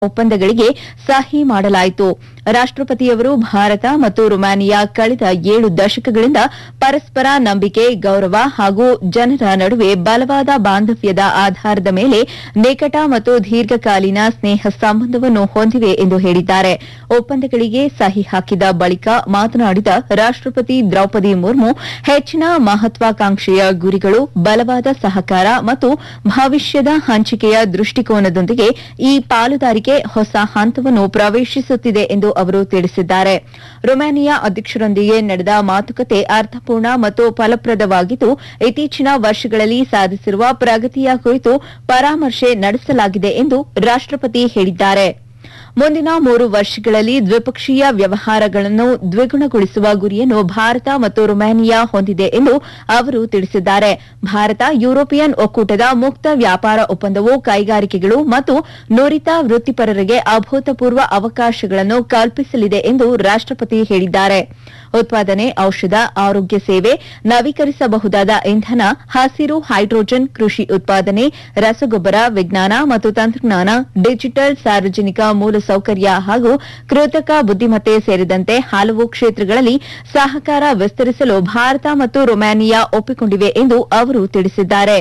ಒಪ್ಪಂದಗಳಿಗೆ ಸಹಿ ಮಾಡಲಾಯಿತು ರಾಷ್ಟ್ರಪತಿಯವರು ಭಾರತ ಮತ್ತು ರೊಮಾನಿಯಾ ಕಳೆದ ಏಳು ದಶಕಗಳಿಂದ ಪರಸ್ಪರ ನಂಬಿಕೆ ಗೌರವ ಹಾಗೂ ಜನರ ನಡುವೆ ಬಲವಾದ ಬಾಂಧವ್ಯದ ಆಧಾರದ ಮೇಲೆ ನಿಕಟ ಮತ್ತು ದೀರ್ಘಕಾಲೀನ ಸ್ನೇಹ ಸಂಬಂಧವನ್ನು ಹೊಂದಿವೆ ಎಂದು ಹೇಳಿದ್ದಾರೆ ಒಪ್ಪಂದಗಳಿಗೆ ಸಹಿ ಹಾಕಿದ ಬಳಿಕ ಮಾತನಾಡಿದ ರಾಷ್ಟ್ರಪತಿ ದ್ರೌಪದಿ ಮುರ್ಮು ಹೆಚ್ಚಿನ ಮಹತ್ವಾಕಾಂಕ್ಷೆಯ ಗುರಿಗಳು ಬಲವಾದ ಸಹಕಾರ ಮತ್ತು ಭವಿಷ್ಯದ ಹಂಚಿಕೆಯ ದೃಷ್ಟಿಕೋನದೊಂದಿಗೆ ಈ ಪಾಲುದಾರಿಕೆ ಹೊಸ ಹಂತವನ್ನು ಪ್ರವೇಶಿಸುತ್ತಿದೆ ಎಂದು ಅವರು ತಿಳಿಸಿದ್ದಾರೆ ರೊಮಾನಿಯಾ ಅಧ್ಯಕ್ಷರೊಂದಿಗೆ ನಡೆದ ಮಾತುಕತೆ ಅರ್ಥಪೂರ್ಣ ಮತ್ತು ಫಲಪ್ರದವಾಗಿದ್ದು ಇತ್ತೀಚಿನ ವರ್ಷಗಳಲ್ಲಿ ಸಾಧಿಸಿರುವ ಪ್ರಗತಿಯ ಕುರಿತು ಪರಾಮರ್ಶೆ ನಡೆಸಲಾಗಿದೆ ಎಂದು ರಾಷ್ಟ್ರಪತಿ ಹೇಳಿದ್ದಾರೆ ಮುಂದಿನ ಮೂರು ವರ್ಷಗಳಲ್ಲಿ ದ್ವಿಪಕ್ಷೀಯ ವ್ಯವಹಾರಗಳನ್ನು ದ್ವಿಗುಣಗೊಳಿಸುವ ಗುರಿಯನ್ನು ಭಾರತ ಮತ್ತು ರೊಮಾನಿಯಾ ಹೊಂದಿದೆ ಎಂದು ಅವರು ತಿಳಿಸಿದ್ದಾರೆ ಭಾರತ ಯುರೋಪಿಯನ್ ಒಕ್ಕೂಟದ ಮುಕ್ತ ವ್ಯಾಪಾರ ಒಪ್ಪಂದವು ಕೈಗಾರಿಕೆಗಳು ಮತ್ತು ನುರಿತ ವೃತ್ತಿಪರರಿಗೆ ಅಭೂತಪೂರ್ವ ಅವಕಾಶಗಳನ್ನು ಕಲ್ಪಿಸಲಿದೆ ಎಂದು ರಾಷ್ಟ್ರಪತಿ ಹೇಳಿದ್ದಾರೆ ಉತ್ಪಾದನೆ ಔಷಧ ಆರೋಗ್ಯ ಸೇವೆ ನವೀಕರಿಸಬಹುದಾದ ಇಂಧನ ಹಸಿರು ಹೈಡ್ರೋಜನ್ ಕೃಷಿ ಉತ್ಪಾದನೆ ರಸಗೊಬ್ಬರ ವಿಜ್ಞಾನ ಮತ್ತು ತಂತ್ರಜ್ಞಾನ ಡಿಜಿಟಲ್ ಸಾರ್ವಜನಿಕ ಮೂಲಸೌಕರ್ಯ ಹಾಗೂ ಕೃತಕ ಬುದ್ದಿಮತ್ತೆ ಸೇರಿದಂತೆ ಹಲವು ಕ್ಷೇತ್ರಗಳಲ್ಲಿ ಸಹಕಾರ ವಿಸ್ತರಿಸಲು ಭಾರತ ಮತ್ತು ರೊಮಾನಿಯಾ ಒಪ್ಪಿಕೊಂಡಿವೆ ಎಂದು ಅವರು ತಿಳಿಸಿದ್ದಾರೆ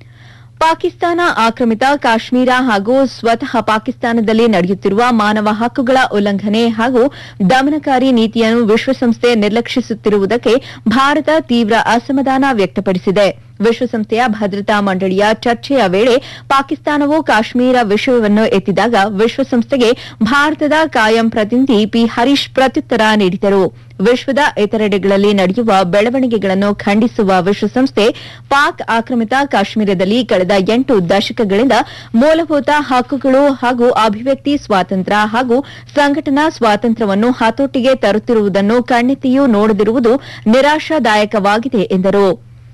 ಪಾಕಿಸ್ತಾನ ಆಕ್ರಮಿತ ಕಾಶ್ಮೀರ ಹಾಗೂ ಸ್ವತಃ ಪಾಕಿಸ್ತಾನದಲ್ಲಿ ನಡೆಯುತ್ತಿರುವ ಮಾನವ ಹಕ್ಕುಗಳ ಉಲ್ಲಂಘನೆ ಹಾಗೂ ದಮನಕಾರಿ ನೀತಿಯನ್ನು ವಿಶ್ವಸಂಸ್ಥೆ ನಿರ್ಲಕ್ಷಿಸುತ್ತಿರುವುದಕ್ಕೆ ಭಾರತ ತೀವ್ರ ಅಸಮಾಧಾನ ವ್ಯಕ್ತಪಡಿಸಿದೆ ವಿಶ್ವಸಂಸ್ಥೆಯ ಭದ್ರತಾ ಮಂಡಳಿಯ ಚರ್ಚೆಯ ವೇಳೆ ಪಾಕಿಸ್ತಾನವು ಕಾಶ್ಮೀರ ವಿಷಯವನ್ನು ಎತ್ತಿದಾಗ ವಿಶ್ವಸಂಸ್ಥೆಗೆ ಭಾರತದ ಕಾಯಂ ಪ್ರತಿನಿಧಿ ಪಿ ಹರೀಶ್ ಪ್ರತ್ಯುತ್ತರ ನೀಡಿದರು ವಿಶ್ವದ ಇತರೆಡೆಗಳಲ್ಲಿ ನಡೆಯುವ ಬೆಳವಣಿಗೆಗಳನ್ನು ಖಂಡಿಸುವ ವಿಶ್ವಸಂಸ್ಥೆ ಪಾಕ್ ಆಕ್ರಮಿತ ಕಾಶ್ಮೀರದಲ್ಲಿ ಕಳೆದ ಎಂಟು ದಶಕಗಳಿಂದ ಮೂಲಭೂತ ಹಕ್ಕುಗಳು ಹಾಗೂ ಅಭಿವ್ಯಕ್ತಿ ಸ್ವಾತಂತ್ರ್ಯ ಹಾಗೂ ಸಂಘಟನಾ ಸ್ವಾತಂತ್ರ್ಯವನ್ನು ಹತೋಟಿಗೆ ತರುತ್ತಿರುವುದನ್ನು ಕಣ್ಣೆತ್ತಿಯೂ ನೋಡದಿರುವುದು ನಿರಾಶಾದಾಯಕವಾಗಿದೆ ಎಂದರು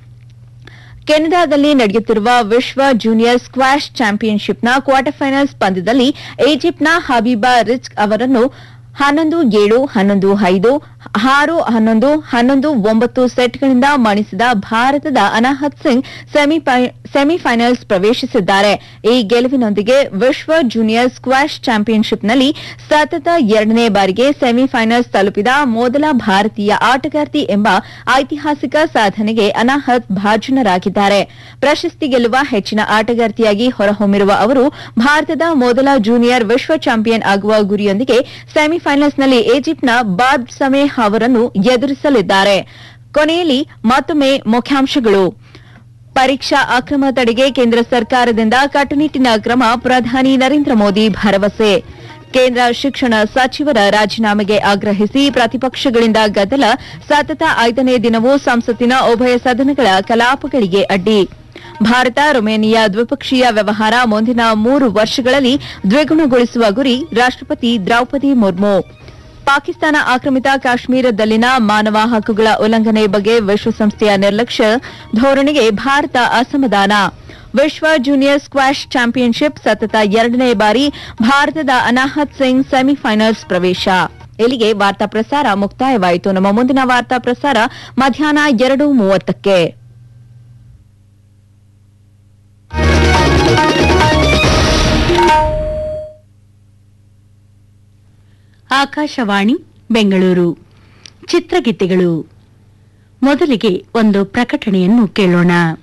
ಕೆನಡಾದಲ್ಲಿ ನಡೆಯುತ್ತಿರುವ ವಿಶ್ವ ಜೂನಿಯರ್ ಸ್ಕ್ವಾಷ್ ಚಾಂಪಿಯನ್ಶಿಪ್ನ ಕ್ವಾರ್ಟರ್ ಫೈನಲ್ಸ್ ಪಂದ್ಯದಲ್ಲಿ ಈಜಿಪ್ಟ್ನ ಹಬೀಬಾ ರಿಜ್ಕ್ ಅವರನ್ನು ಹನ್ನೊಂದು ಏಳು ಹನ್ನೊಂದು ಐದು ಆರು ಹನ್ನೊಂದು ಹನ್ನೊಂದು ಒಂಬತ್ತು ಸೆಟ್ಗಳಿಂದ ಮಣಿಸಿದ ಭಾರತದ ಅನಾಹತ್ ಸಿಂಗ್ ಸೆಮಿಫೈನಲ್ಸ್ ಪ್ರವೇಶಿಸಿದ್ದಾರೆ ಈ ಗೆಲುವಿನೊಂದಿಗೆ ವಿಶ್ವ ಜೂನಿಯರ್ ಸ್ಕ್ವಾಷ್ ಚಾಂಪಿಯನ್ಶಿಪ್ನಲ್ಲಿ ಸತತ ಎರಡನೇ ಬಾರಿಗೆ ಸೆಮಿಫೈನಲ್ಸ್ ತಲುಪಿದ ಮೊದಲ ಭಾರತೀಯ ಆಟಗಾರ್ತಿ ಎಂಬ ಐತಿಹಾಸಿಕ ಸಾಧನೆಗೆ ಅನಾಹತ್ ಭಾಜನರಾಗಿದ್ದಾರೆ ಪ್ರಶಸ್ತಿ ಗೆಲ್ಲುವ ಹೆಚ್ಚಿನ ಆಟಗಾರ್ತಿಯಾಗಿ ಹೊರಹೊಮ್ಮಿರುವ ಅವರು ಭಾರತದ ಮೊದಲ ಜೂನಿಯರ್ ವಿಶ್ವ ಚಾಂಪಿಯನ್ ಆಗುವ ಗುರಿಯೊಂದಿಗೆ ಸೆಮಿಫೈನಲ್ಸ್ನಲ್ಲಿ ಈಜಿಪ್ಟ್ನ ಬಾಬ್ ಸಮೇ ಅವರನ್ನು ಎದುರಿಸಲಿದ್ದಾರೆ ಕೊನೆಯಲ್ಲಿ ಮತ್ತೊಮ್ಮೆ ಮುಖ್ಯಾಂಶಗಳು ಪರೀಕ್ಷಾ ಅಕ್ರಮ ತಡೆಗೆ ಕೇಂದ್ರ ಸರ್ಕಾರದಿಂದ ಕಟ್ಟುನಿಟ್ಟಿನ ಕ್ರಮ ಪ್ರಧಾನಿ ನರೇಂದ್ರ ಮೋದಿ ಭರವಸೆ ಕೇಂದ್ರ ಶಿಕ್ಷಣ ಸಚಿವರ ರಾಜೀನಾಮೆಗೆ ಆಗ್ರಹಿಸಿ ಪ್ರತಿಪಕ್ಷಗಳಿಂದ ಗದ್ದಲ ಸತತ ಐದನೇ ದಿನವೂ ಸಂಸತ್ತಿನ ಉಭಯ ಸದನಗಳ ಕಲಾಪಗಳಿಗೆ ಅಡ್ಡಿ ಭಾರತ ರೊಮೇನಿಯಾ ದ್ವಿಪಕ್ಷೀಯ ವ್ಯವಹಾರ ಮುಂದಿನ ಮೂರು ವರ್ಷಗಳಲ್ಲಿ ದ್ವಿಗುಣಗೊಳಿಸುವ ಗುರಿ ರಾಷ್ಟ್ರಪತಿ ದ್ರೌಪದಿ ಮುರ್ಮು ಪಾಕಿಸ್ತಾನ ಆಕ್ರಮಿತ ಕಾಶ್ಮೀರದಲ್ಲಿನ ಮಾನವ ಹಕ್ಕುಗಳ ಉಲ್ಲಂಘನೆ ಬಗ್ಗೆ ವಿಶ್ವಸಂಸ್ಥೆಯ ನಿರ್ಲಕ್ಷ್ಯ ಧೋರಣೆಗೆ ಭಾರತ ಅಸಮಾಧಾನ ವಿಶ್ವ ಜೂನಿಯರ್ ಸ್ಕ್ವಾಷ್ ಚಾಂಪಿಯನ್ಶಿಪ್ ಸತತ ಎರಡನೇ ಬಾರಿ ಭಾರತದ ಅನಾಹತ್ ಸಿಂಗ್ ಸೆಮಿಫೈನಲ್ಸ್ ಪ್ರವೇಶ ಇಲ್ಲಿಗೆ ವಾರ್ತಾ ಪ್ರಸಾರ ಮುಕ್ತಾಯವಾಯಿತು ನಮ್ಮ ಮುಂದಿನ ವಾರ್ತಾ ಪ್ರಸಾರ ಮಧ್ಯಾಹ್ನ ಎರಡು ಮೂವತ್ತಕ್ಕೆ ಆಕಾಶವಾಣಿ ಬೆಂಗಳೂರು ಚಿತ್ರಗೀತೆಗಳು ಮೊದಲಿಗೆ ಒಂದು ಪ್ರಕಟಣೆಯನ್ನು ಕೇಳೋಣ